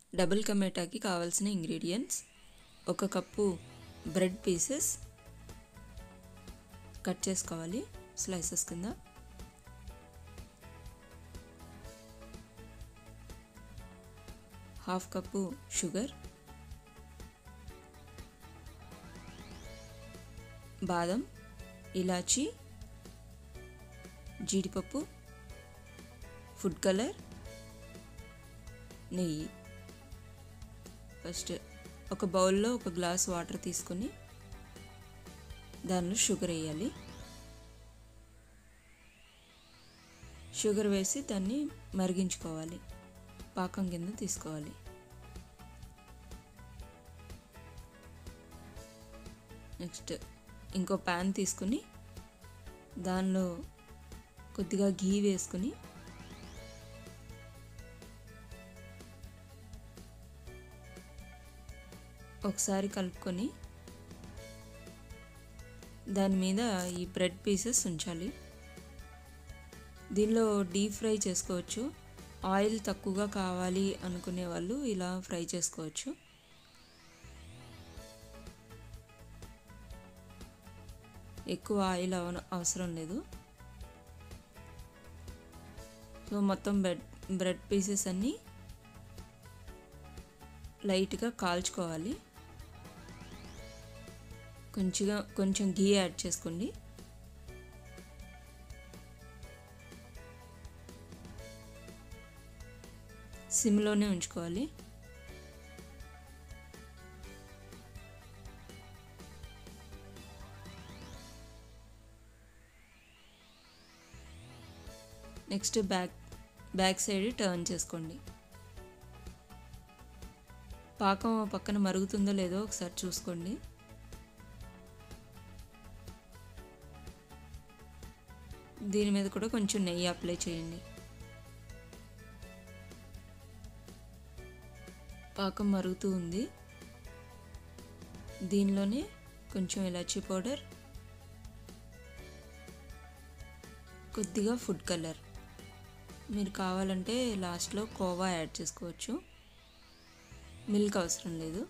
double టమాటాకి కావాల్సిన ingredients ఒక cup bread pieces cut చేసుకోవాలి స్లైసెస్ కింద హాఫ్ కప్పు షుగర్ బాదం ఇలాచి జీడిపప్పు ఫుడ్ కలర్ నెయ్యి ఫస్ట్ ఒక బౌల్లో ఒక గ్లాస్ వాటర్ తీసుకొని దానిలో షుగర్ వేయాలి షుగర్ వేసి దాన్ని మరిగించుకోవాలి పాకం కింద తీసుకోవాలి నెక్స్ట్ ఇంకో ప్యాన్ తీసుకుని దానిలో కొద్దిగా ఘీ వేసుకుని ఒకసారి కలుపుకొని దాని మీద ఈ బ్రెడ్ పీసెస్ ఉంచాలి దీనిలో డీప్ ఫ్రై చేసుకోవచ్చు ఆయిల్ తక్కువగా కావాలి అనుకునే వాళ్ళు ఇలా ఫ్రై చేసుకోవచ్చు ఎక్కువ ఆయిల్ అవసరం లేదు సో మొత్తం బ్రెడ్ బ్రెడ్ పీసెస్ అన్నీ లైట్గా కాల్చుకోవాలి కొంచెంగా కొంచెం గీ యాడ్ చేసుకోండి సిమ్లోనే ఉంచుకోవాలి next back back side turn చేసుకోండి పాకం పక్కన మరుగుతుందో లేదో ఒకసారి చూసుకోండి దీని మీద కూడా కొంచెం నెయ్యి అప్లై చేయండి పాకం మరుగుతూ ఉంది దీనిలోనే కొంచెం ఇలాచీ పౌడర్ కొద్దిగా ఫుడ్ కలర్ మీరు కావాలంటే లాస్ట్లో కోవా యాడ్ చేసుకోవచ్చు మిల్క్ అవసరం లేదు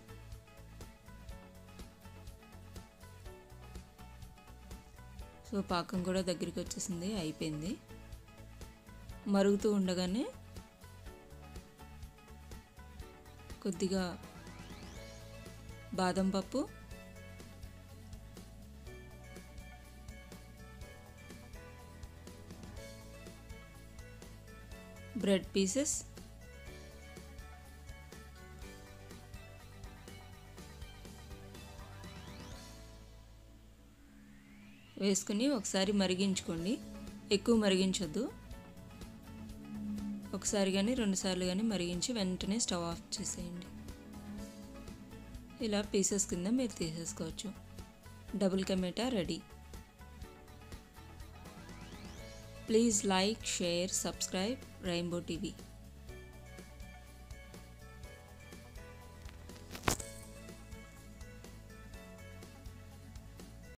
సో పాకం కూడా దగ్గరికి వచ్చేసింది అయిపోయింది మరుగుతూ ఉండగానే కొద్దిగా బాదం పప్పు బ్రెడ్ పీసెస్ వేసుకుని ఒకసారి మరిగించుకోండి ఎక్కువ మరిగించొద్దు ఒకసారి కానీ రెండుసార్లు కానీ మరిగించి వెంటనే స్టవ్ ఆఫ్ చేసేయండి ఇలా పీసెస్ కింద మీరు తీసేసుకోవచ్చు డబుల్ టమాటా ready please like share subscribe rainbow TV